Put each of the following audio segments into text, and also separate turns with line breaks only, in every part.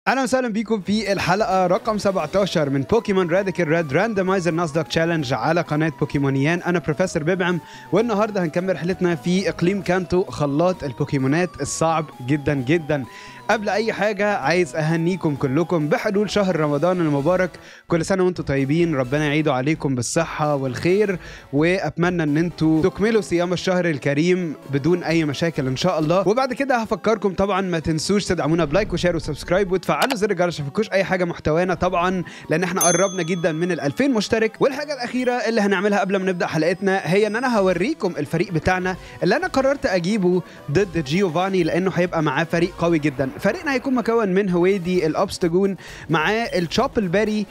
اهلا وسهلا بيكم في الحلقه رقم 17 من بوكيمون راديكال ريد راندمايزر ناسداك تشالنج على قناه بوكيمونيان انا بروفيسور ببعم والنهارده هنكمل رحلتنا في اقليم كانتو خلاط البوكيمونات الصعب جدا جدا قبل اي حاجه عايز اهنيكم كلكم بحلول شهر رمضان المبارك كل سنه وانتم طيبين ربنا يعيده عليكم بالصحه والخير واتمنى ان انتم تكملوا صيام الشهر الكريم بدون اي مشاكل ان شاء الله وبعد كده هفكركم طبعا ما تنسوش تدعمونا بلايك وشير وسبسكرايب وتفعلوا زر الجرس عشان تفكوش اي حاجه محتوانا طبعا لان احنا قربنا جدا من ال 2000 مشترك والحاجه الاخيره اللي هنعملها قبل ما نبدا حلقتنا هي ان انا هوريكم الفريق بتاعنا اللي انا قررت اجيبه ضد جيوفاني لانه هيبقى معاه فريق قوي جدا فريقنا هيكون مكون من هويدي الابستجون معاه الشوب الباري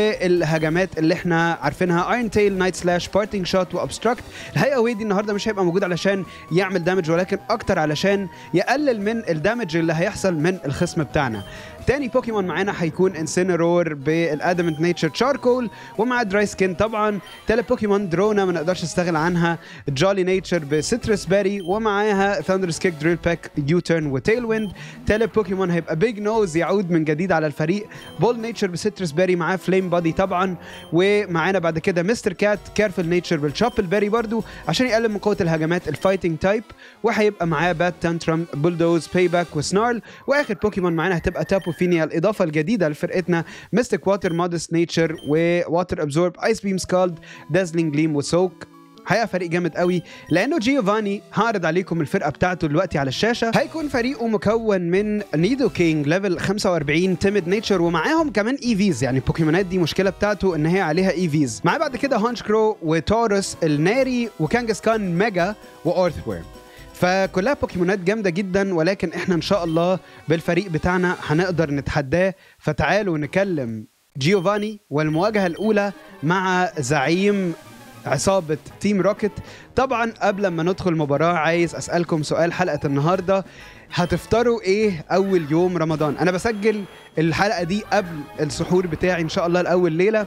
والهجمات اللي احنا عارفينها ايرون تيل نايت سلاش بارتنج شوت وابستراكت الحقيقه هويدي النهارده مش هيبقى موجود علشان يعمل دامج ولكن اكتر علشان يقلل من الدامج اللي هيحصل من الخصم بتاعنا تاني بوكيمون معانا هيكون انسينرور بالادمنت نيتشر تشاركول ومع دراي سكين طبعا تالت بوكيمون درونا ما نقدرش نستغنى عنها جولي نيتشر بسيترس باري ومعاها ثاندر سكيك دريل باك يوترن وتيل ويند تالت بوكيمون هيبقى بيج نوز يعود من جديد على الفريق بول نيتشر بسيترس باري معاه فليم بادي طبعا ومعانا بعد كده مستر كات كيرفل نيتشر بالشوبل باري برضو عشان يقلل من قوه الهجمات الفايتنج تايب وهيبقى معاه بات تانترم بولدوز باي باك وسنارل واخر بوكيمون معانا هتبقى تابو فينيا الاضافه الجديده لفرقتنا ميستيك واتر مودست نيتشر وواتر ابزورب ايس بيم سكالد دازلينج جليم وسوك حقيقه فريق جامد قوي لانه جيوفاني هعرض عليكم الفرقه بتاعته دلوقتي على الشاشه هيكون فريقه مكون من نيدو كينج ليفل 45 تيميد نيتشر ومعاهم كمان ايفيز يعني البوكيمونات دي مشكله بتاعته ان هي عليها ايفيز معاه بعد كده هانش كرو وتورس الناري وكانجسكان ميجا واورثوير فكلها بوكيمونات جامده جدا ولكن احنا ان شاء الله بالفريق بتاعنا هنقدر نتحداه فتعالوا نكلم جيوفاني والمواجهه الاولى مع زعيم عصابة تيم روكيت طبعا قبل ما ندخل المباراة عايز أسألكم سؤال حلقة النهاردة هتفطروا ايه اول يوم رمضان انا بسجل الحلقة دي قبل السحور بتاعي ان شاء الله الاول ليلة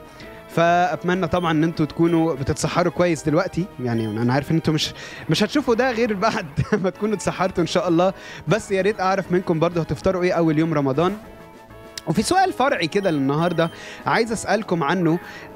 فاتمنى طبعا ان انتوا تكونوا بتتسحروا كويس دلوقتي يعني انا عارف ان انتوا مش مش هتشوفوا ده غير بعد ما تكونوا اتسحرتوا ان شاء الله بس يا ريت اعرف منكم برضه هتفطروا ايه اول يوم رمضان وفي سؤال فرعي كده النهارده عايز اسالكم عنه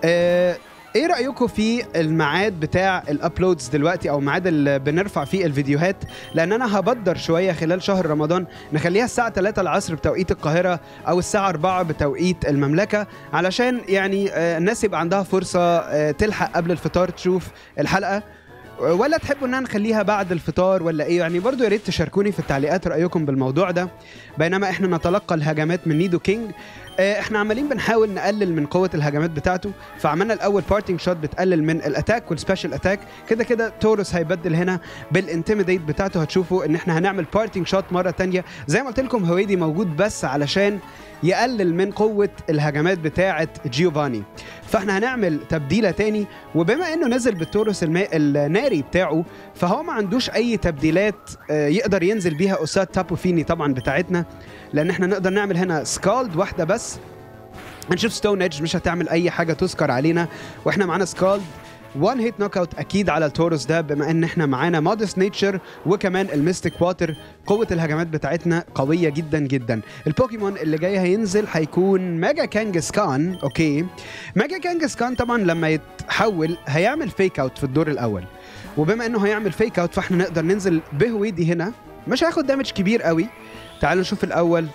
آه ايه رايكم في الميعاد بتاع الابلودز دلوقتي او ميعاد اللي بنرفع فيه الفيديوهات لان انا هبدر شويه خلال شهر رمضان نخليها الساعه 3 العصر بتوقيت القاهره او الساعه 4 بتوقيت المملكه علشان يعني آه، الناس يبقى عندها فرصه آه، تلحق قبل الفطار تشوف الحلقه ولا تحبوا ان نخليها بعد الفطار ولا ايه يعني برضو يا ريت تشاركوني في التعليقات رايكم بالموضوع ده بينما احنا نتلقى الهجمات من نيدو كينج آه، احنا عمالين بنحاول نقلل من قوه الهجمات بتاعته فعملنا الاول بارتنج شوت بتقلل من الاتاك والسبيشال اتاك كده كده توروس هيبدل هنا بالانتيميديت بتاعته هتشوفوا ان احنا هنعمل بارتنج شوت مره تانية زي ما قلت لكم هويدي موجود بس علشان يقلل من قوه الهجمات بتاعه جيوفاني فاحنا هنعمل تبديله تاني وبما انه نزل بالتورس الماء الناري بتاعه فهو ما عندوش اي تبديلات آه، يقدر ينزل بيها اسات تابو فيني طبعا بتاعتنا لان احنا نقدر نعمل هنا سكالد واحده بس هنشوف ستون ايدج مش هتعمل اي حاجه تذكر علينا واحنا معانا سكالد وان هيت نوك اوت اكيد على التورس ده بما ان احنا معانا مودست نيتشر وكمان الميستيك واتر قوه الهجمات بتاعتنا قويه جدا جدا البوكيمون اللي جاي هينزل هيكون ميجا كانجسكان اوكي ميجا كانجسكان طبعا لما يتحول هيعمل فيك اوت في الدور الاول وبما انه هيعمل فيك اوت فاحنا نقدر ننزل بهويدي هنا مش هياخد دامج كبير قوي تعالوا نشوف الاول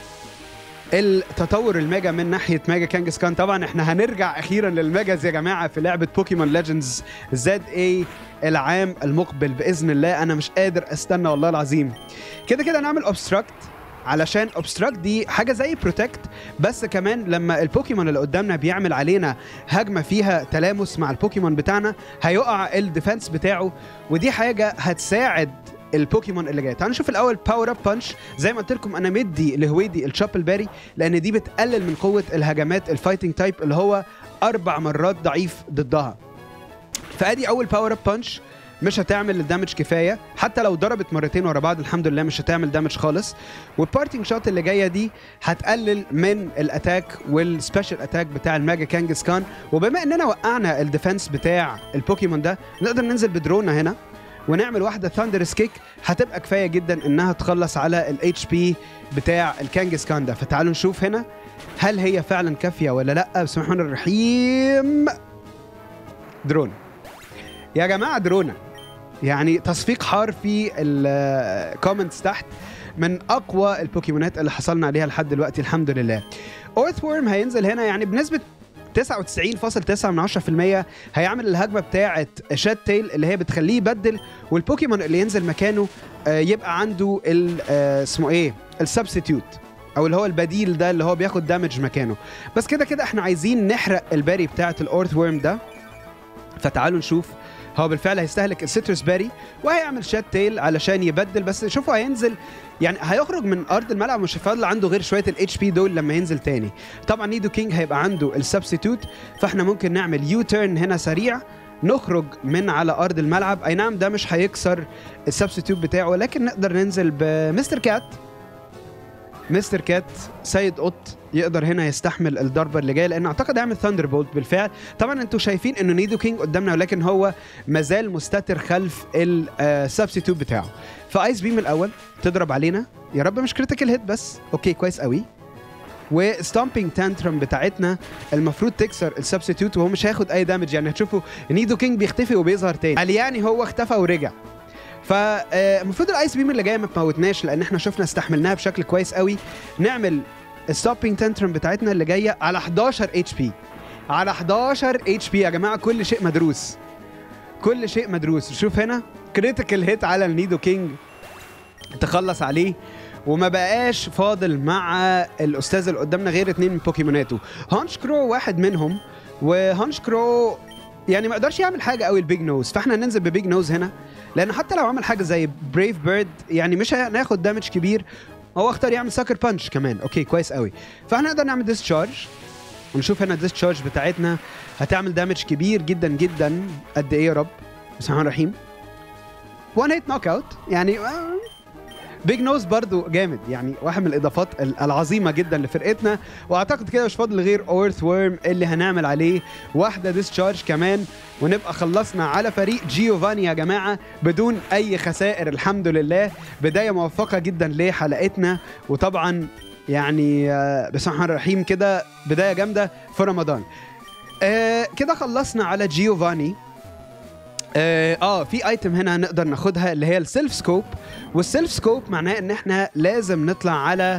التطور الميجا من ناحيه ميجا كانجسكان طبعا احنا هنرجع اخيرا للميجاز يا جماعه في لعبه بوكيمون ليجندز زد اي العام المقبل باذن الله انا مش قادر استنى والله العظيم كده كده نعمل اوبستراكت علشان اوبستراكت دي حاجه زي بروتكت بس كمان لما البوكيمون اللي قدامنا بيعمل علينا هجمه فيها تلامس مع البوكيمون بتاعنا هيقع الديفenس بتاعه ودي حاجه هتساعد البوكيمون اللي جاي تعالوا نشوف الاول باور اب بانش زي ما قلت لكم انا مدي لهويدي الشابل باري لان دي بتقلل من قوه الهجمات الفايتنج تايب اللي هو اربع مرات ضعيف ضدها فادي اول باور اب بانش مش هتعمل الدامج كفايه حتى لو ضربت مرتين ورا بعض الحمد لله مش هتعمل دامج خالص والبارتنج شوت اللي جايه دي هتقلل من الاتاك والسبيشال اتاك بتاع الماجا كانجسكان وبما اننا وقعنا الديفenس بتاع البوكيمون ده نقدر ننزل بدرونا هنا ونعمل واحده ثاندر كيك هتبقى كفايه جدا انها تخلص على الاتش بي بتاع الكانجسكان ده فتعالوا نشوف هنا هل هي فعلا كافيه ولا لا بسم الله الرحمن الرحيم درون يا جماعه درونه يعني تصفيق حار في الكومنتس تحت من اقوى البوكيمونات اللي حصلنا عليها لحد دلوقتي الحمد لله اورث وورم هينزل هنا يعني بنسبه 99.9 من 10% هيعمل الهجمه بتاعه شات تيل اللي هي بتخليه يبدل والبوكيمون اللي ينزل مكانه آه، يبقى عنده ال- آه، اسمه ايه السبستيوت او اللي هو البديل ده اللي هو بياخد دامج مكانه بس كده كده احنا عايزين نحرق الباري بتاعه الاورث وورم ده فتعالوا نشوف هو بالفعل هيستهلك السيتروس باري وهيعمل شات تيل علشان يبدل بس شوفوا هينزل يعني هيخرج من ارض الملعب مش هيفضل عنده غير شويه الاتش بي دول لما ينزل تاني طبعا نيدو كينج هيبقى عنده السبستيتوت فاحنا ممكن نعمل يو تيرن هنا سريع نخرج من على ارض الملعب اي نعم ده مش هيكسر السبستيتوت بتاعه ولكن نقدر ننزل بمستر كات مستر كات سيد قط يقدر هنا يستحمل الضربه اللي جايه لان اعتقد هيعمل ثاندر بولت بالفعل طبعا انتوا شايفين انه نيدو كينج قدامنا ولكن هو مازال مستتر خلف السبستيتوت بتاعه فايس بيم الاول تضرب علينا يا رب مش كريتيكال هيت بس اوكي كويس قوي وستامبينج تانترم بتاعتنا المفروض تكسر السبستيتوت وهو مش هياخد اي دامج يعني هتشوفوا نيدو كينج بيختفي وبيظهر تاني قال يعني هو اختفى ورجع فالمفروض الايس بيم اللي جايه ما تموتناش لان احنا شفنا استحملناها بشكل كويس قوي نعمل الستوبينج تانترم بتاعتنا اللي جايه على 11 اتش بي على 11 اتش بي يا جماعه كل شيء مدروس كل شيء مدروس شوف هنا كريتيكال هيت على النيدو كينج تخلص عليه وما بقاش فاضل مع الاستاذ اللي قدامنا غير اتنين من بوكيموناته هانش كرو واحد منهم وهانش كرو يعني ما يقدرش يعمل حاجه قوي البيج نوز فاحنا هننزل ببيج نوز هنا لان حتى لو عمل حاجه زي بريف بيرد يعني مش هناخد دامج كبير هو اختار يعمل ساكر بانش كمان اوكي كويس قوي فاحنا نقدر نعمل ديسشارج ونشوف هنا الديسشارج بتاعتنا هتعمل دامج كبير جدا جدا قد ايه يا رب بسم الله الرحمن الرحيم وان هيت نوك اوت يعني بيج نوز برضو جامد يعني واحد من الاضافات ال- العظيمه جدا لفرقتنا واعتقد كده مش فاضل غير اورث وورم اللي هنعمل عليه واحده ديسشارج كمان ونبقى خلصنا على فريق جيوفاني يا جماعه بدون اي خسائر الحمد لله بدايه موفقه جدا لحلقتنا وطبعا يعني آه، بسم الله الرحمن الرحيم كده بدايه جامده في رمضان آه كده خلصنا على جيوفاني اه آه، في ايتم هنا نقدر ناخدها اللي هي السيلف سكوب والسيلف سكوب معناه ان احنا لازم نطلع على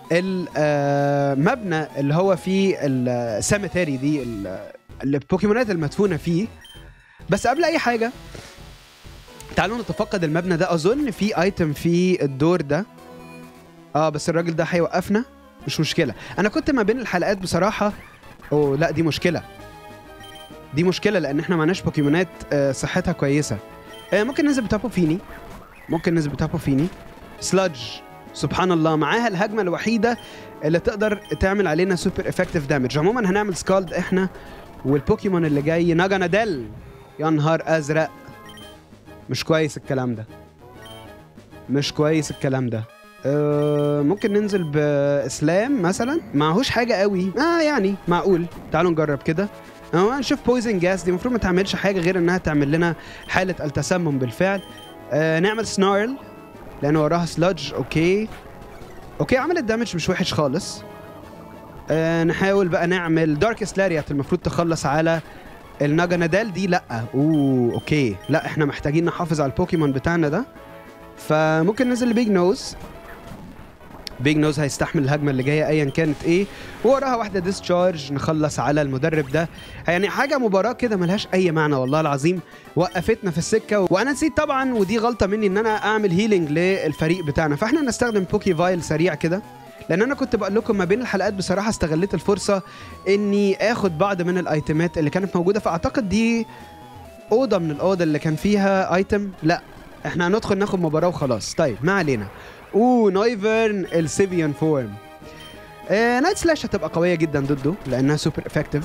المبنى اللي هو فيه السيمتري دي ال- البوكيمونات المدفونه فيه بس قبل اي حاجه تعالوا نتفقد المبنى ده اظن في ايتم في الدور ده اه بس الراجل ده هيوقفنا مش مشكله انا كنت ما بين الحلقات بصراحه اوه لا دي مشكله دي مشكله لان احنا معناش بوكيمونات آه، صحتها كويسه آه، ممكن ننزل بتابو فيني ممكن ننزل بتابو فيني سلادج سبحان الله معاها الهجمه الوحيده اللي تقدر تعمل علينا سوبر افكتيف دامج عموما هنعمل سكالد احنا والبوكيمون اللي جاي ناجاناديل يا نهار ازرق مش كويس الكلام ده مش كويس الكلام ده أه ممكن ننزل باسلام مثلا معهوش حاجه قوي اه يعني معقول تعالوا نجرب كده اه نشوف بويزن جاس دي المفروض ما تعملش حاجه غير انها تعمل لنا حاله التسمم بالفعل آه نعمل سنارل لان وراها سلادج اوكي اوكي عملت دامج مش وحش خالص آه نحاول بقى نعمل دارك سلاريات المفروض تخلص على الناجانادال دي لا اوه اوكي لا احنا محتاجين نحافظ على البوكيمون بتاعنا ده فممكن ننزل لبيج نوز بيج نوز هيستحمل الهجمه اللي جايه ايا كانت ايه ووراها واحده ديسشارج نخلص على المدرب ده يعني حاجه مباراه كده ملهاش اي معنى والله العظيم وقفتنا في السكه وانا نسيت طبعا ودي غلطه مني ان انا اعمل هيلينج للفريق بتاعنا فاحنا نستخدم بوكي فايل سريع كده لان انا كنت بقول لكم ما بين الحلقات بصراحه استغليت الفرصه اني اخد بعض من الايتمات اللي كانت موجوده فاعتقد دي اوضه من الاوضه اللي كان فيها ايتم لا احنا هندخل ناخد مباراه وخلاص طيب ما علينا اوه نويفرن السيفيان فورم آه نايت سلاش هتبقى قويه جدا ضده لانها سوبر افكتيف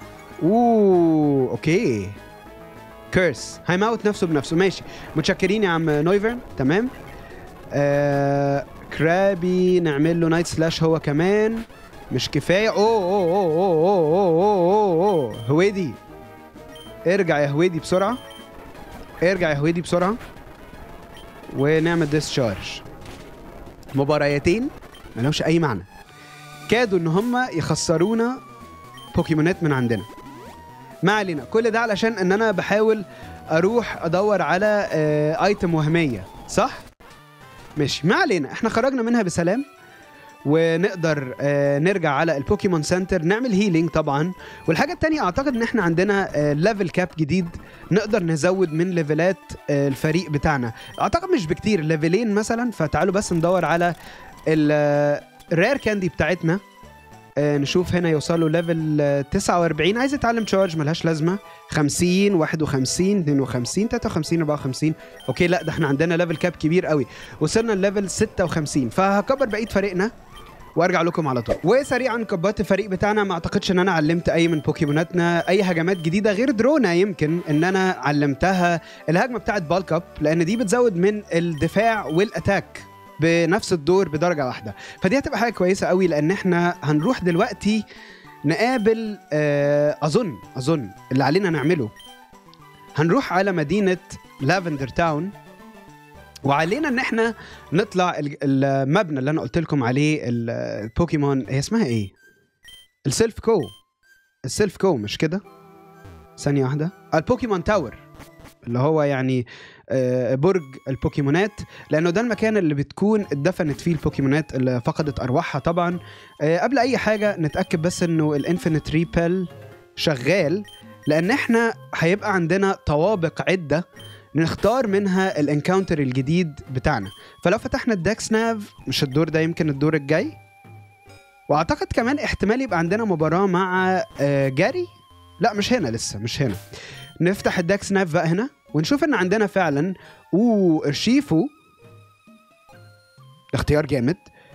اوه اوكي كيرس هيموت نفسه بنفسه ماشي متشكرين يا عم نويفرن تمام آه كرابي نعمل له نايت سلاش هو كمان مش كفايه اوه اوه اوه اوه اوه اوه اوه اوه هويدي ارجع يا هويدي بسرعه ارجع يا هويدي بسرعه ونعمل ديسشارج مباريتين ملهمش اي معنى كادوا ان هم يخسرونا بوكيمونات من عندنا ما علينا كل ده علشان ان انا بحاول اروح ادور على آه ايتم وهميه صح ماشي ما علينا احنا خرجنا منها بسلام ونقدر آه نرجع على البوكيمون سنتر نعمل هيلينج طبعا والحاجه التانية اعتقد ان احنا عندنا آه ليفل كاب جديد نقدر نزود من ليفلات آه الفريق بتاعنا اعتقد مش بكتير ليفلين مثلا فتعالوا بس ندور على الرير كاندي بتاعتنا آه نشوف هنا يوصلوا ليفل آه 49 عايز اتعلم تشارج ملهاش لازمه 50 51 52 53 54 اوكي لا ده احنا عندنا ليفل كاب كبير قوي وصلنا لليفل 56 فهكبر بقيه فريقنا وارجع لكم على طول وسريعا كبرت الفريق بتاعنا ما اعتقدش ان انا علمت اي من بوكيموناتنا اي هجمات جديده غير درونا يمكن ان انا علمتها الهجمه بتاعت بالك اب لان دي بتزود من الدفاع والاتاك بنفس الدور بدرجه واحده فدي هتبقى حاجه كويسه قوي لان احنا هنروح دلوقتي نقابل آه اظن اظن اللي علينا نعمله هنروح على مدينه لافندر تاون وعلينا ان احنا نطلع المبنى اللي انا قلت لكم عليه البوكيمون هي اسمها ايه السيلف كو السيلف كو مش كده ثانيه واحده البوكيمون تاور اللي هو يعني برج البوكيمونات لانه ده المكان اللي بتكون اتدفنت فيه البوكيمونات اللي فقدت ارواحها طبعا قبل اي حاجه نتاكد بس انه الانفينيت ريبل شغال لان احنا هيبقى عندنا طوابق عده نختار منها الانكاونتر الجديد بتاعنا فلو فتحنا الداكس ناف مش الدور ده يمكن الدور الجاي واعتقد كمان احتمال يبقى عندنا مباراه مع جاري لا مش هنا لسه مش هنا نفتح الداكس ناف بقى هنا ونشوف ان عندنا فعلا او ارشيفو اختيار جامد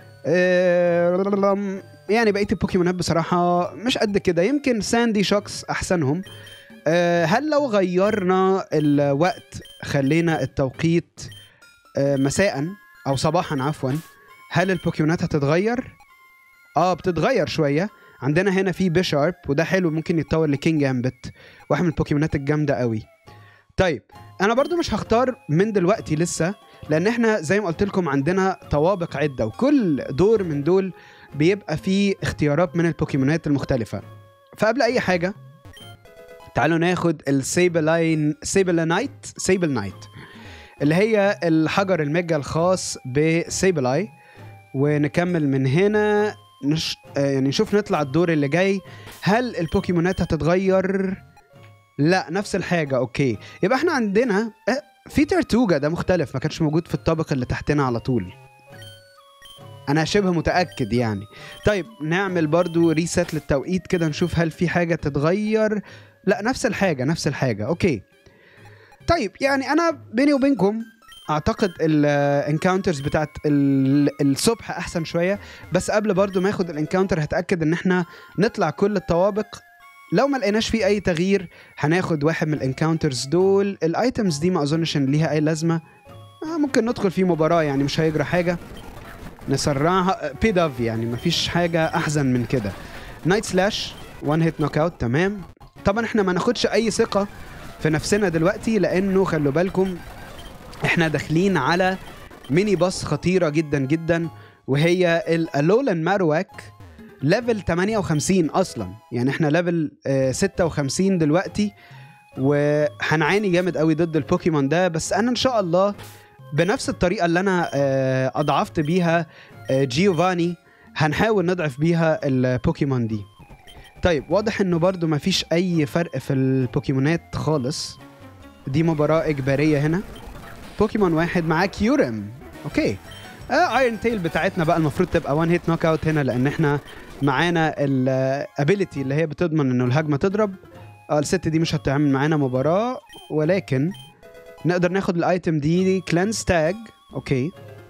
أه يعني بقيه البوكيمونات بصراحه مش قد كده يمكن ساندي شوكس احسنهم أه هل لو غيرنا الوقت خلينا التوقيت أه مساء او صباحا عفوا هل البوكيمونات هتتغير اه بتتغير شويه عندنا هنا في بيشارب وده حلو ممكن يتطور لكينج امبت واحد من البوكيمونات الجامده قوي طيب انا برضو مش هختار من دلوقتي لسه لان احنا زي ما قلت لكم عندنا طوابق عده وكل دور من دول بيبقى فيه اختيارات من البوكيمونات المختلفه فقبل اي حاجه تعالوا ناخد السيبلاين سيبلانايت سيبل نايت اللي هي الحجر الميجا الخاص بسيبلاي ونكمل من هنا نش... يعني نشوف نطلع الدور اللي جاي هل البوكيمونات هتتغير لا نفس الحاجة اوكي يبقى احنا عندنا في ترتوجا ده مختلف ما كانش موجود في الطابق اللي تحتنا على طول انا شبه متأكد يعني طيب نعمل برضو ريست للتوقيت كده نشوف هل في حاجة تتغير لا نفس الحاجة نفس الحاجة اوكي طيب يعني انا بيني وبينكم اعتقد الانكاونترز بتاعت الصبح احسن شويه بس قبل برضو ما اخد الانكاونتر هتاكد ان احنا نطلع كل الطوابق لو ما لقيناش فيه اي تغيير هناخد واحد من الانكاونترز دول الايتمز دي ما اظنش ان ليها اي لازمه آه ممكن ندخل في مباراه يعني مش هيجرى حاجه نسرعها بيد اوف يعني مفيش حاجه احزن من كده نايت سلاش وان هيت نوك اوت تمام طبعا احنا ما ناخدش اي ثقه في نفسنا دلوقتي لانه خلوا بالكم احنا داخلين على ميني باص خطيره جدا جدا وهي الالولان مارواك ليفل 58 اصلا يعني احنا ليفل آه 56 دلوقتي وهنعاني جامد قوي ضد البوكيمون ده بس انا ان شاء الله بنفس الطريقه اللي انا آه اضعفت بيها آه جيوفاني هنحاول نضعف بيها البوكيمون دي طيب واضح انه برضو مفيش اي فرق في البوكيمونات خالص دي مباراة إجبارية هنا بوكيمون واحد معاه كيورم اوكي آه ايرون تيل بتاعتنا بقى المفروض تبقى وان هيت نوك اوت هنا لان احنا معانا الابيليتي اللي هي بتضمن انه الهجمه تضرب اه الست دي مش هتعمل معانا مباراه ولكن نقدر ناخد الايتم دي كلانس تاج اوكي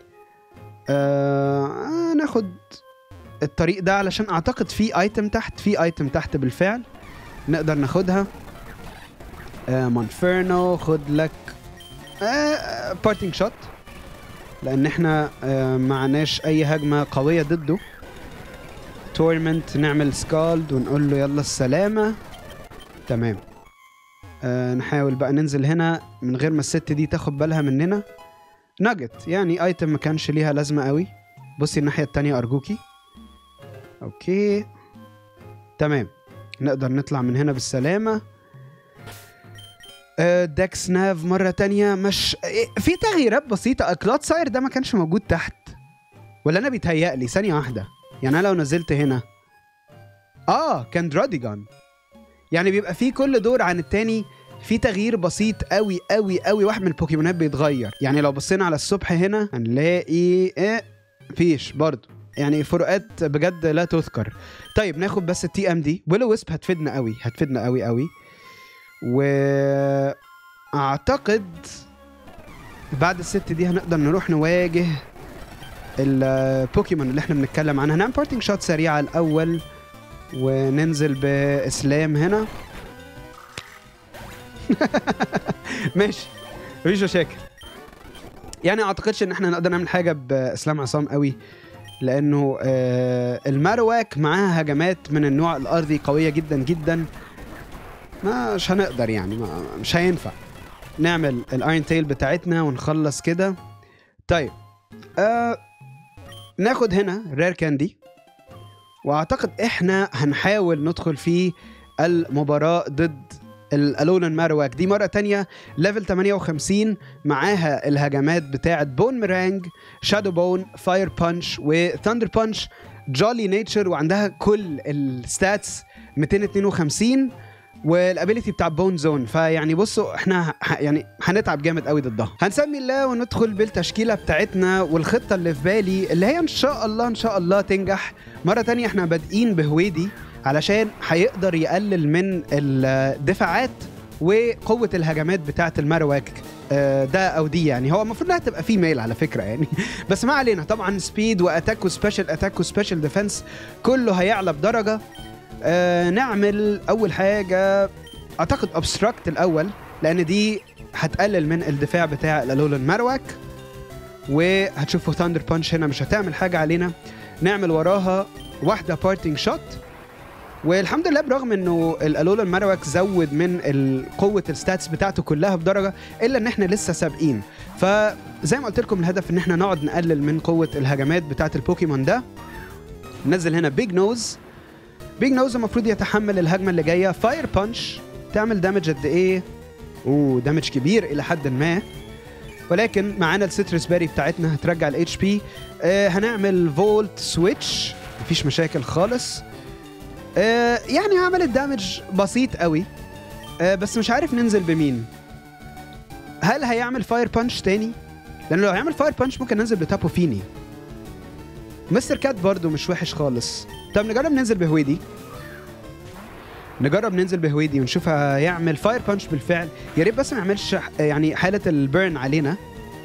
آه ناخد الطريق ده علشان اعتقد في ايتم تحت في ايتم تحت بالفعل نقدر ناخدها آه مونفيرنو خد لك آه بارتنج شوت لان احنا آه معناش اي هجمه قويه ضده تورمنت نعمل سكالد ونقول له يلا السلامه تمام آه نحاول بقى ننزل هنا من غير ما الست دي تاخد بالها مننا ناجت يعني ايتم ما كانش ليها لازمه قوي بصي الناحيه التانية ارجوكي اوكي تمام نقدر نطلع من هنا بالسلامه آه، داكس ناف مرة تانية مش إيه، في تغييرات بسيطة كلاد ساير ده ما كانش موجود تحت ولا أنا بيتهيألي ثانية واحدة يعني أنا لو نزلت هنا آه كان دراديجان يعني بيبقى في كل دور عن التاني في تغيير بسيط قوي قوي قوي واحد من البوكيمونات بيتغير يعني لو بصينا على الصبح هنا هنلاقي ايه فيش برضه يعني فروقات بجد لا تذكر طيب ناخد بس التي ام دي ويلو ويسب هتفيدنا قوي هتفيدنا قوي قوي واعتقد بعد الست دي هنقدر نروح نواجه البوكيمون اللي احنا بنتكلم عنها هنعمل بارتنج شوت سريعه الاول وننزل باسلام هنا ماشي مفيش مشاكل يعني اعتقدش ان احنا نقدر نعمل حاجه باسلام عصام قوي لانه آه المارواك معاها هجمات من النوع الارضي قويه جدا جدا مش هنقدر يعني ما مش هينفع نعمل الايرون تيل بتاعتنا ونخلص كده طيب آه ناخد هنا رير كاندي واعتقد احنا هنحاول ندخل في المباراة ضد الالونن مارواك دي مرة تانية ليفل 58 معاها الهجمات بتاعة بون ميرانج شادو بون فاير بانش وثاندر بانش جولي نيتشر وعندها كل الستاتس 252 والابيلتي بتاع بون زون فيعني بصوا احنا ح- يعني هنتعب جامد قوي ضدها هنسمي الله وندخل بالتشكيله بتاعتنا والخطه اللي في بالي اللي هي ان شاء الله ان شاء الله تنجح مره تانية احنا بادئين بهويدي علشان هيقدر يقلل من الدفاعات وقوه الهجمات بتاعه المارواك آه، ده او دي يعني هو المفروض انها تبقى فيميل على فكره يعني بس ما علينا طبعا سبيد واتاك وسبيشال اتاك وسبيشال ديفense كله هيعلى بدرجه آه نعمل اول حاجه اعتقد ابستراكت الاول لان دي هتقلل من الدفاع بتاع الالولن مارواك وهتشوفوا ثاندر بانش هنا مش هتعمل حاجه علينا نعمل وراها واحده بارتنج شوت والحمد لله برغم انه الالولن مارواك زود من ال- قوه الستاتس بتاعته كلها بدرجه الا ان احنا لسه سابقين فزي ما قلت لكم الهدف ان احنا نقعد نقلل من قوه الهجمات بتاعه البوكيمون ده ننزل هنا بيج نوز بيج نوز المفروض يتحمل الهجمه اللي جايه فاير بانش تعمل دامج قد ايه اوه دامج كبير الى حد ما ولكن معانا السيترس باري بتاعتنا هترجع الاتش بي آه هنعمل فولت سويتش مفيش مشاكل خالص آه يعني عملت دامج بسيط قوي آه بس مش عارف ننزل بمين هل هيعمل فاير بانش تاني لانه لو هيعمل فاير بانش ممكن ننزل بتابو فيني مستر كات برضو مش وحش خالص طب نجرب ننزل بهويدي نجرب ننزل بهويدي ونشوف هيعمل فاير بانش بالفعل يا ريت بس ما يعملش ح- يعني حاله البيرن علينا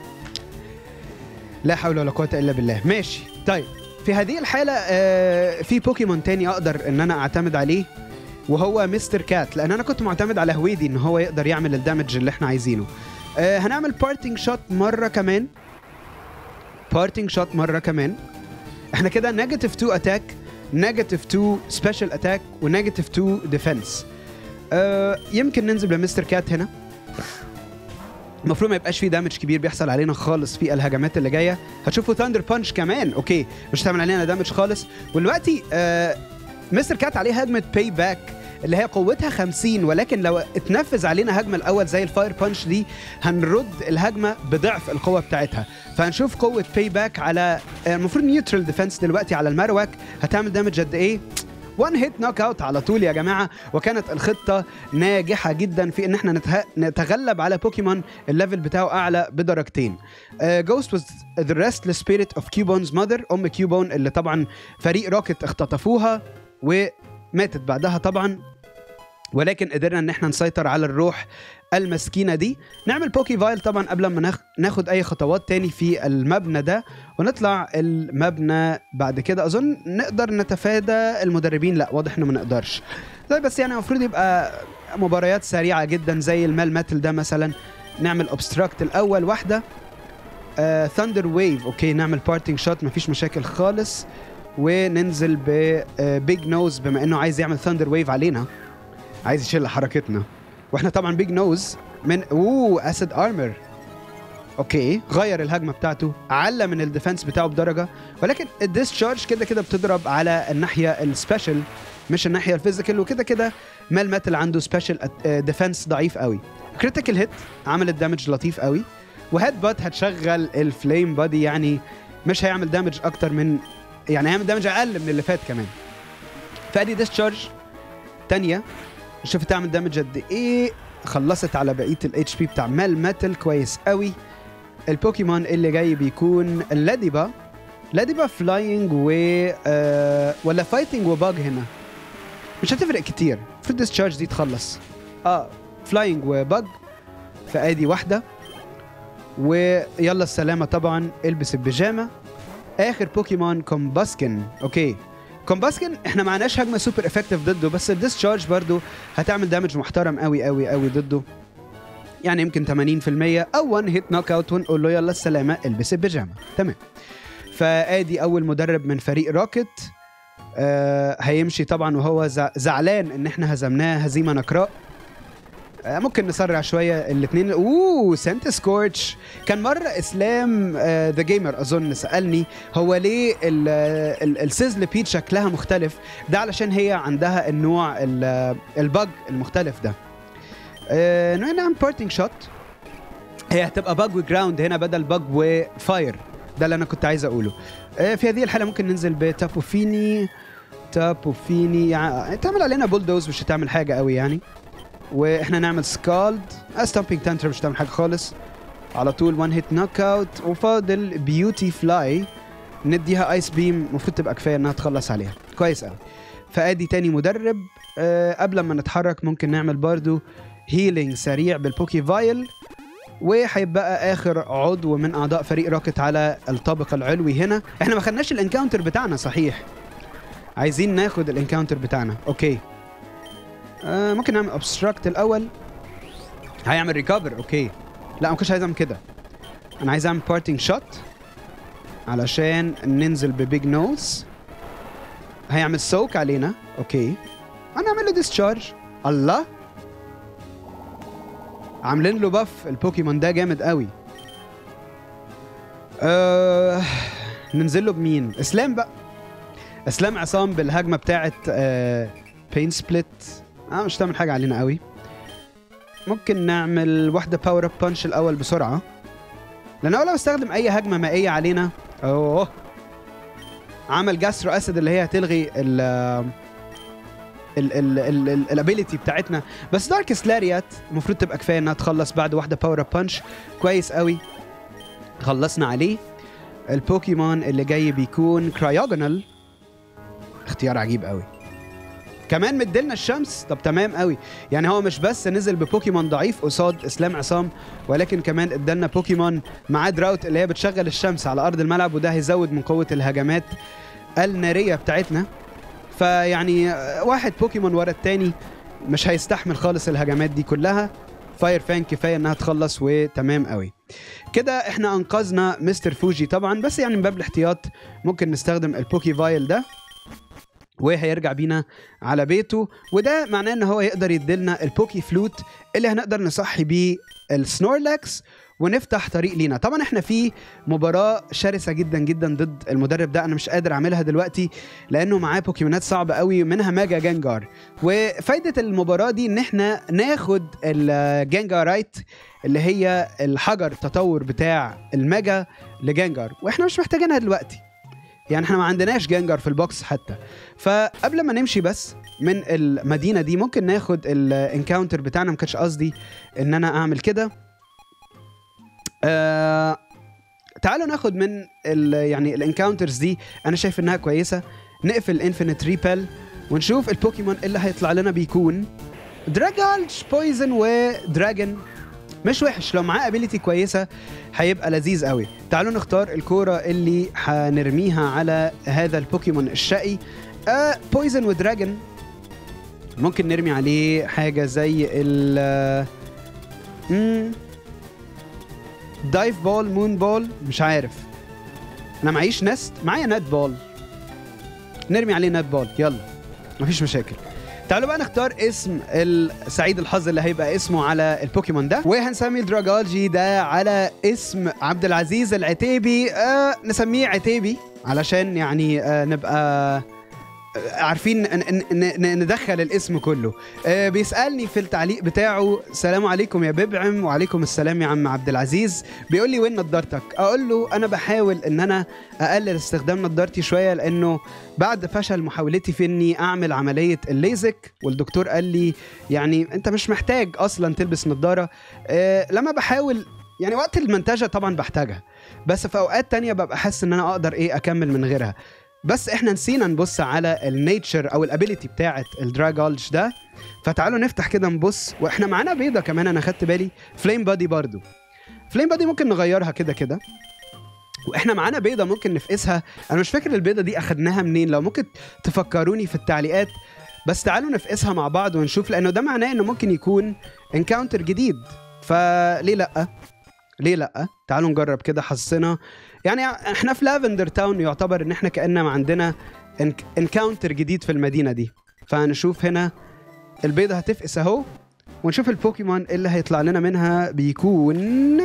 لا حول ولا قوه الا بالله ماشي طيب في هذه الحاله آه في بوكيمون تاني اقدر ان انا اعتمد عليه وهو مستر كات لان انا كنت معتمد على هويدي ان هو يقدر يعمل الدامج اللي احنا عايزينه آه هنعمل بارتنج شوت مره كمان بارتنج شوت مره كمان احنا كده نيجاتيف 2 اتاك نيجاتيف 2 سبيشال اتاك ونيجاتيف 2 ديفense آه يمكن ننزل بمستر كات هنا المفروض ما يبقاش فيه دامج كبير بيحصل علينا خالص في الهجمات اللي جايه هتشوفوا ثاندر بانش كمان اوكي مش هتعمل علينا دامج خالص ودلوقتي آه مستر كات عليه هجمه باي باك اللي هي قوتها 50 ولكن لو اتنفذ علينا هجمه الاول زي الفاير بانش دي هنرد الهجمه بضعف القوه بتاعتها فهنشوف قوه باي باك على آه، المفروض نيوترال ديفense دلوقتي على المارواك هتعمل دامج قد ايه وان هيت نوك اوت على طول يا جماعه وكانت الخطه ناجحه جدا في ان احنا نته... نتغلب على بوكيمون الليفل بتاعه اعلى بدرجتين جوست واز ذا ريستلس سبيريت اوف كيوبونز ماذر ام كيوبون اللي طبعا فريق روكيت اختطفوها وماتت بعدها طبعا ولكن قدرنا ان احنا نسيطر على الروح المسكينه دي نعمل بوكي فايل طبعا قبل ما ناخ- ناخد اي خطوات تاني في المبنى ده ونطلع المبنى بعد كده اظن نقدر نتفادى المدربين لا واضح انه ما نقدرش طيب بس يعني المفروض يبقى مباريات سريعه جدا زي المال ماتل ده مثلا نعمل اوبستراكت الاول واحده ثاندر ويف اوكي نعمل بارتنج شوت مفيش مشاكل خالص وننزل ببيج نوز بما انه عايز يعمل ثاندر ويف علينا عايز يشيل حركتنا واحنا طبعا بيج نوز من اوه اسيد ارمر اوكي غير الهجمه بتاعته على من الديفنس بتاعه بدرجه ولكن الديسشارج كده كده بتضرب على الناحيه السبيشال مش الناحيه الفيزيكال وكده كده مال ماتل عنده سبيشال ديفنس ضعيف قوي كريتيكال هيت عملت دامج لطيف قوي وهيد بات هتشغل الفليم بادي يعني مش هيعمل دامج اكتر من يعني هيعمل دامج اقل من اللي فات كمان فادي ديسشارج تانية شوف تعمل دامج قد ايه خلصت على بقيه الاتش بي بتاع مال ماتل كويس قوي البوكيمون اللي جاي بيكون لاديبا لاديبا فلاينج و آه ولا فايتنج وباج هنا مش هتفرق كتير في الديسشارج دي تخلص اه فلاينج وباج فادي واحده ويلا السلامه طبعا البس البيجامه اخر بوكيمون كومباسكن اوكي كومباسكن احنا معناش هجمه سوبر افكتيف ضده بس الديسشارج برضو هتعمل دامج محترم قوي قوي قوي ضده يعني يمكن 80% او 1 هيت نوك اوت ونقول له يلا السلامه البس البيجامه تمام فادي اول مدرب من فريق روكيت آه هيمشي طبعا وهو زع- زعلان ان احنا هزمناه هزيمه نكراء آه ممكن نسرع شويه الاثنين اوه سنت سكورتش كان مره اسلام ذا جيمر اظن سالني هو ليه ال- ال- السيزل بيت شكلها مختلف ده علشان هي عندها النوع ال- البج المختلف ده آه نعمل بارتنج شوت هي هتبقى باج وجراوند هنا بدل باج وفاير ده اللي انا كنت عايز اقوله آه في هذه الحاله ممكن ننزل بتابوفيني تابوفيني يعني تعمل علينا بولدوز مش هتعمل حاجه قوي يعني واحنا نعمل سكالد ستامبينج تانتر مش هتعمل حاجه خالص على طول وان هيت نوك اوت وفاضل بيوتي فلاي نديها ايس بيم المفروض تبقى كفايه انها تخلص عليها كويس قوي فادي تاني مدرب أه قبل ما نتحرك ممكن نعمل برضو هيلينج سريع بالبوكي فايل وهيبقى اخر عضو من اعضاء فريق روكت على الطابق العلوي هنا احنا ما خدناش الانكاونتر بتاعنا صحيح عايزين ناخد الانكاونتر بتاعنا اوكي آه ممكن نعمل ابستراكت الاول هيعمل ريكفر اوكي لا ما كنتش عايز اعمل كده انا عايز اعمل بارتنج شوت علشان ننزل ببيج نوز هيعمل سوك علينا اوكي انا اعمل له ديسشارج الله عاملين له باف البوكيمون ده جامد قوي أه ننزل له بمين اسلام بقى اسلام عصام بالهجمه بتاعت أه بين سبليت اه مش هتعمل حاجه علينا قوي ممكن نعمل واحده باور اب بانش الاول بسرعه لان اول ما بستخدم اي هجمه مائيه علينا اوه عمل جاسترو اسيد اللي هي هتلغي ال الابيليتي بتاعتنا بس دارك سلاريات المفروض تبقى كفايه انها تخلص بعد واحده باور اب بانش كويس قوي خلصنا عليه البوكيمون اللي جاي بيكون كرايوجونال اختيار عجيب قوي كمان مدلنا الشمس طب تمام قوي يعني هو مش بس نزل ببوكيمون ضعيف قصاد اسلام عصام ولكن كمان ادالنا بوكيمون معاه دراوت اللي هي بتشغل الشمس على ارض الملعب وده هيزود من قوه الهجمات الناريه بتاعتنا فيعني واحد بوكيمون ورا التاني مش هيستحمل خالص الهجمات دي كلها فاير فان كفايه انها تخلص وتمام قوي كده احنا انقذنا مستر فوجي طبعا بس يعني من باب الاحتياط ممكن نستخدم البوكي فايل ده وهيرجع بينا على بيته وده معناه ان هو يقدر يديلنا البوكي فلوت اللي هنقدر نصحي بيه السنورلاكس ونفتح طريق لينا طبعا احنا في مباراة شرسة جدا جدا ضد المدرب ده انا مش قادر اعملها دلوقتي لانه معاه بوكيمونات صعبة قوي منها ماجا جانجار وفايدة المباراة دي ان احنا ناخد الجانجارايت اللي هي الحجر تطور بتاع الماجا لجانجار واحنا مش محتاجينها دلوقتي يعني احنا ما عندناش جانجر في البوكس حتى فقبل ما نمشي بس من المدينه دي ممكن ناخد الانكاونتر بتاعنا ما كانش قصدي ان انا اعمل كده آه تعالوا ناخد من ال يعني الانكاونترز دي انا شايف انها كويسه نقفل انفينيت ريبل ونشوف البوكيمون اللي هيطلع لنا بيكون دراجالش بويزن ودراجون مش وحش لو معاه ابيليتي كويسه هيبقى لذيذ قوي تعالوا نختار الكوره اللي هنرميها على هذا البوكيمون الشقي آه بويزن ودراجون ممكن نرمي عليه حاجه زي ال مم، دايف بول مون بول مش عارف انا معيش نست معايا نت بول نرمي عليه نت بول يلا مفيش مشاكل تعالوا بقى نختار اسم السعيد الحظ اللي هيبقى اسمه على البوكيمون ده وهنسمي الدراجولجي ده على اسم عبد العزيز العتيبي آه نسميه عتيبي علشان يعني آه نبقى عارفين ن- ن- ن- ندخل الاسم كله آه، بيسالني في التعليق بتاعه السلام عليكم يا ببعم وعليكم السلام يا عم عبد العزيز بيقول لي وين نضارتك اقول له انا بحاول ان انا اقلل استخدام نضارتي شويه لانه بعد فشل محاولتي في اني اعمل عمليه الليزك والدكتور قال لي يعني انت مش محتاج اصلا تلبس نضاره آه، لما بحاول يعني وقت المنتجه طبعا بحتاجها بس في اوقات تانية ببقى حاسس ان انا اقدر ايه اكمل من غيرها بس احنا نسينا نبص على النيتشر او الابيليتي بتاعه الدراجولج ده فتعالوا نفتح كده نبص واحنا معانا بيضه كمان انا خدت بالي فليم بادي برضو فليم بادي ممكن نغيرها كده كده واحنا معانا بيضه ممكن نفقسها انا مش فاكر البيضه دي اخدناها منين لو ممكن تفكروني في التعليقات بس تعالوا نفقسها مع بعض ونشوف لانه ده معناه انه ممكن يكون انكاونتر جديد فليه لا ليه لا تعالوا نجرب كده حظنا يعني احنا في لافندر تاون يعتبر ان احنا كاننا عندنا انكاونتر جديد في المدينه دي فهنشوف هنا البيضه هتفقس اهو ونشوف البوكيمون اللي هيطلع لنا منها بيكون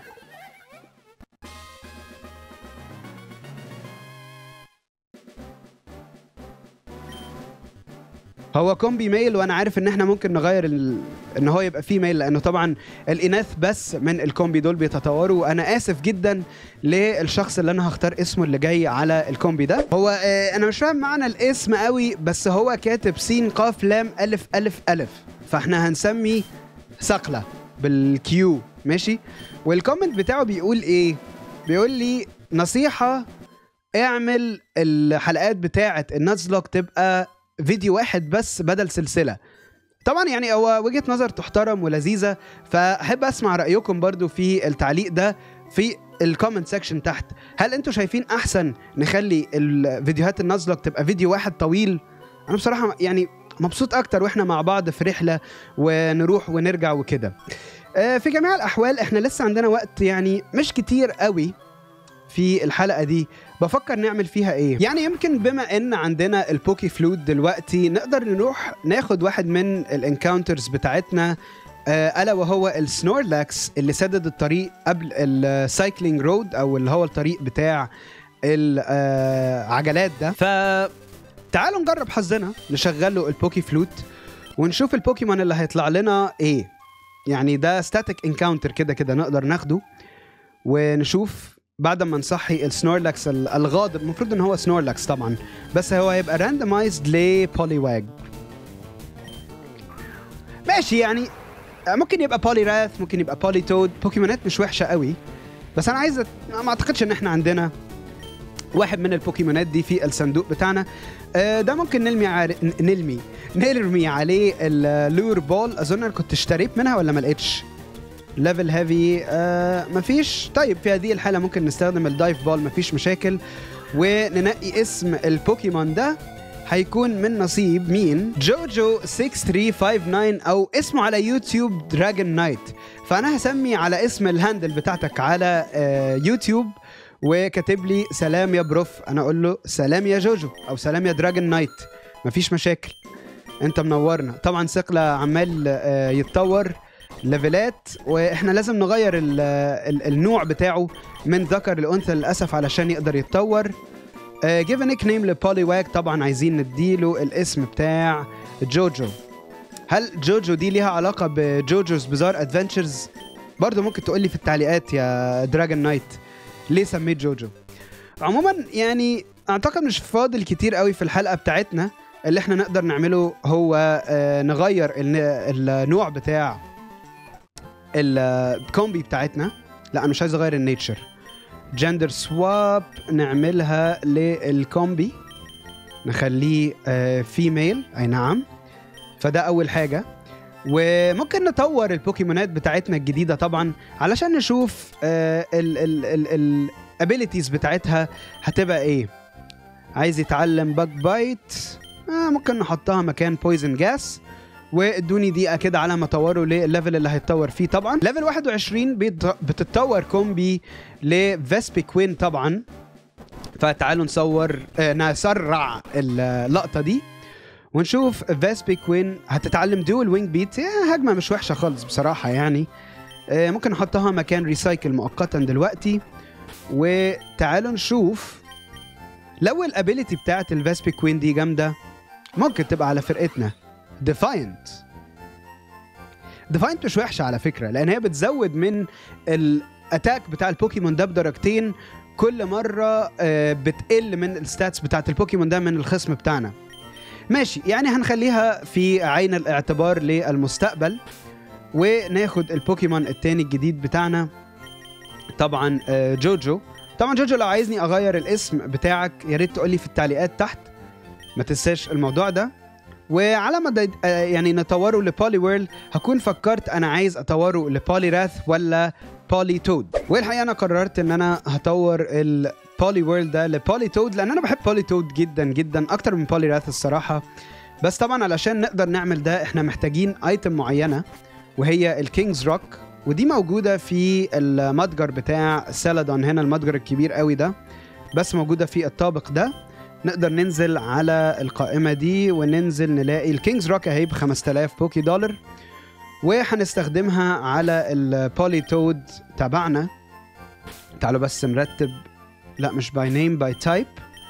هو كومبي ميل وانا عارف ان احنا ممكن نغير ال... ان هو يبقى فيه ميل لانه طبعا الاناث بس من الكومبي دول بيتطوروا وانا اسف جدا للشخص اللي انا هختار اسمه اللي جاي على الكومبي ده هو آه انا مش فاهم معنى الاسم قوي بس هو كاتب سين قاف لام الف الف الف فاحنا هنسمي ثقله بالكيو ماشي والكومنت بتاعه بيقول ايه بيقول لي نصيحه اعمل الحلقات بتاعه النازلوك تبقى فيديو واحد بس بدل سلسله طبعا يعني هو وجهه نظر تحترم ولذيذه فاحب اسمع رايكم برضو في التعليق ده في الكومنت سيكشن تحت هل انتوا شايفين احسن نخلي الفيديوهات النازلوك تبقى فيديو واحد طويل انا بصراحه يعني مبسوط اكتر واحنا مع بعض في رحله ونروح ونرجع وكده آه، في جميع الاحوال احنا لسه عندنا وقت يعني مش كتير قوي في الحلقه دي بفكر نعمل فيها ايه يعني يمكن بما ان عندنا البوكي فلوت دلوقتي نقدر نروح ناخد واحد من الانكاونترز بتاعتنا آه، الا وهو السنورلاكس اللي سدد الطريق قبل السايكلينج رود او اللي هو الطريق بتاع العجلات ده ف تعالوا نجرب حظنا نشغل له البوكي فلوت ونشوف البوكيمون اللي هيطلع لنا ايه يعني ده ستاتيك انكاونتر كده كده نقدر ناخده ونشوف بعد ما نصحي السنورلاكس ال- الغاضب المفروض ان هو سنورلاكس طبعا بس هو هيبقى راندمايزد لبولي واج ماشي يعني ممكن يبقى بولي راث ممكن يبقى بولي تود بوكيمونات مش وحشه قوي بس انا عايز أت- ما اعتقدش ان احنا عندنا واحد من البوكيمونات دي في الصندوق بتاعنا آه، ده ممكن نلمي عار... ن- نلمي نرمي عليه اللور بول اظن انا كنت اشتريت منها ولا ما لقيتش ليفل هيفي آه مفيش طيب في هذه الحاله ممكن نستخدم الدايف بول مفيش مشاكل وننقي اسم البوكيمون ده هيكون من نصيب مين جوجو 6359 او اسمه على يوتيوب دراجون نايت فانا هسمي على اسم الهاندل بتاعتك على آه يوتيوب وكاتب لي سلام يا بروف انا اقول له سلام يا جوجو او سلام يا دراجون نايت مفيش مشاكل انت منورنا طبعا ثقله عمال آه، يتطور ليفلات واحنا لازم نغير ال ال النوع بتاعه من ذكر لانثى للاسف علشان يقدر يتطور جيف نيك نيم لبولي واج طبعا عايزين نديله الاسم بتاع جوجو هل جوجو دي ليها علاقه بجوجوز بزار ادفنتشرز برضه ممكن تقول لي في التعليقات يا دراجون نايت ليه سميت جوجو عموما يعني اعتقد مش فاضل كتير قوي في الحلقه بتاعتنا اللي احنا نقدر نعمله هو آه، نغير الن- النوع بتاع الكومبي بتاعتنا لا انا مش عايز اغير النيتشر جندر سواب نعملها للكومبي نخليه فيميل اي نعم فده اول حاجه وممكن نطور البوكيمونات بتاعتنا الجديده طبعا علشان نشوف الابيليتيز بتاعتها هتبقى ايه عايز يتعلم باك بايت آه ممكن نحطها مكان بويزن جاس وادوني دقيقه كده على ما اطوره للليفل اللي هيتطور فيه طبعا ليفل 21 بيت- بتتطور كومبي لفيسبي كوين طبعا فتعالوا نصور آه نسرع اللقطه دي ونشوف فاسبي كوين هتتعلم دول وينج بيت هجمه مش وحشه خالص بصراحه يعني آه، ممكن نحطها مكان ريسايكل مؤقتا دلوقتي وتعالوا نشوف لو الابيليتي بتاعت الفاسبي كوين دي جامده ممكن تبقى على فرقتنا ديفاينت ديفاينت مش وحشه على فكره لان هي بتزود من الاتاك بتاع البوكيمون ده بدرجتين كل مره آه، بتقل من الستاتس بتاعت البوكيمون ده من الخصم بتاعنا ماشي يعني هنخليها في عين الاعتبار للمستقبل وناخد البوكيمون التاني الجديد بتاعنا طبعا آه، جوجو طبعا جوجو لو عايزني اغير الاسم بتاعك يا ريت تقول لي في التعليقات تحت ما تنساش الموضوع ده وعلى ما دا- آه، يعني نطوره لبولي ويرل هكون فكرت انا عايز اطوره لبولي راث ولا بولي تود والحقيقه انا قررت ان انا هطور البولي ويرل ده لبولي تود لان انا بحب بولي تود جدا جدا اكتر من بولي راث الصراحه بس طبعا علشان نقدر نعمل ده احنا محتاجين ايتم معينه وهي الكينجز روك ودي موجوده في المتجر بتاع سيلادون هنا المتجر الكبير قوي ده بس موجوده في الطابق ده نقدر ننزل على القائمه دي وننزل نلاقي الكينجز روك اهي ب 5000 بوكي دولار وهنستخدمها على البولي تود تبعنا تعالوا بس نرتب لا مش باي نيم باي تايب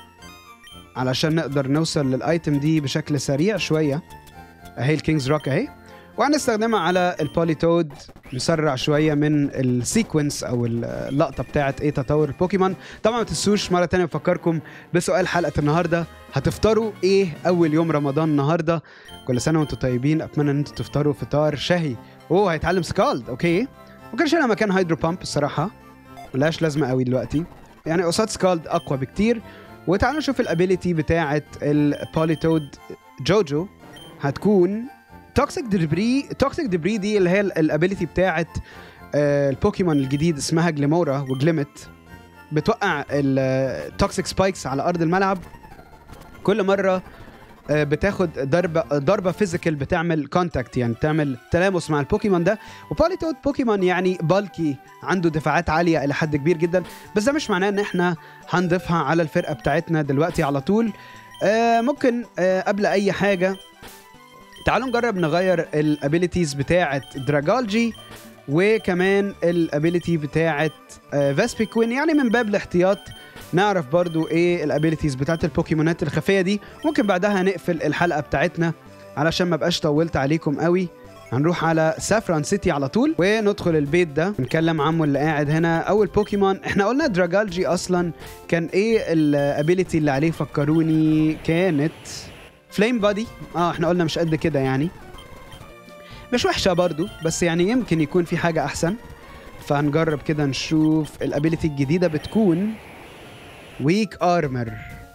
علشان نقدر نوصل للايتم دي بشكل سريع شويه اهي الكينجز روك اهي وهنستخدمها على البولي تود نسرع شويه من السيكونس او اللقطه بتاعت ايه تطور البوكيمون طبعا ما تنسوش مره تانية بفكركم بسؤال حلقه النهارده هتفطروا ايه اول يوم رمضان النهارده كل سنه وانتم طيبين اتمنى ان انتم تفطروا فطار شهي اوه هيتعلم سكالد اوكي ممكن اشيلها مكان هيدرو بامب الصراحه ملهاش لازمه قوي دلوقتي يعني قصاد سكالد اقوى بكتير وتعالوا نشوف الابيليتي بتاعه البوليتود جوجو هتكون توكسيك ديبري توكسيك ديبري دي اللي هي الابيليتي بتاعه آه، البوكيمون الجديد اسمها جليمورا وجليمت بتوقع التوكسيك سبايكس على ارض الملعب كل مره آه، بتاخد ضربه ضربه فيزيكال بتعمل كونتاكت يعني بتعمل تلامس مع البوكيمون ده وبوليتود بوكيمون يعني بالكي عنده دفاعات عاليه الى حد كبير جدا بس ده مش معناه ان احنا هنضيفها على الفرقه بتاعتنا دلوقتي على طول آه، ممكن آه، قبل اي حاجه تعالوا نجرب نغير الابيليتيز بتاعه دراجالجي وكمان الابيليتي بتاعه فاسبي كوين يعني من باب الاحتياط نعرف برضو ايه الابيليتيز بتاعت البوكيمونات الخفيه دي ممكن بعدها نقفل الحلقه بتاعتنا علشان ما بقاش طولت عليكم قوي هنروح على سافران سيتي على طول وندخل البيت ده نكلم عمو اللي قاعد هنا اول بوكيمون احنا قلنا دراجالجي اصلا كان ايه الابيليتي اللي عليه فكروني كانت فليم بادي اه احنا قلنا مش قد كده يعني مش وحشه برضو بس يعني يمكن يكون في حاجه احسن فهنجرب كده نشوف الابيليتي الجديده بتكون ويك ارمر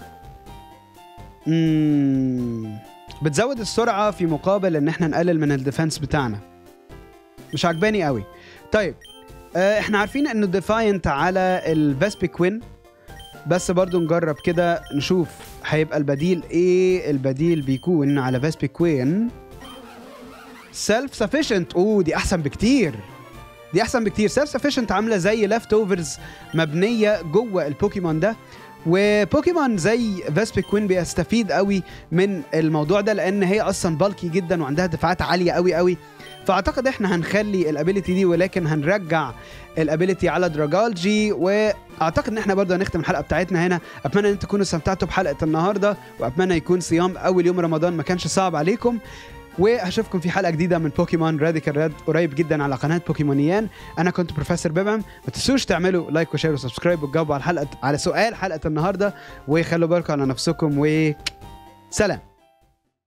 مم. بتزود السرعه في مقابل ان احنا نقلل من الديفنس بتاعنا مش عجباني قوي طيب آه احنا عارفين انه ديفاينت على الفاسبي كوين بس برضو نجرب كده نشوف هيبقى البديل ايه البديل بيكون على فاسبي كوين سيلف سفيشنت اوه دي احسن بكتير دي احسن بكتير سيلف سفيشنت عامله زي ليفت اوفرز مبنيه جوه البوكيمون ده وبوكيمون زي فاسبي كوين بيستفيد قوي من الموضوع ده لان هي اصلا بالكي جدا وعندها دفاعات عاليه قوي قوي فاعتقد احنا هنخلي الابيليتي دي ولكن هنرجع الابيليتي على دراجالجي واعتقد ان احنا برضه هنختم الحلقه بتاعتنا هنا اتمنى ان تكونوا استمتعتوا بحلقه النهارده واتمنى يكون صيام اول يوم رمضان ما كانش صعب عليكم وهشوفكم في حلقه جديده من بوكيمون راديكال ريد قريب جدا على قناه بوكيمونيان انا كنت بروفيسور ببعم ما تنسوش تعملوا لايك وشير وسبسكرايب وتجاوبوا على الحلقه على سؤال حلقه النهارده وخلوا بالكم على نفسكم و سلام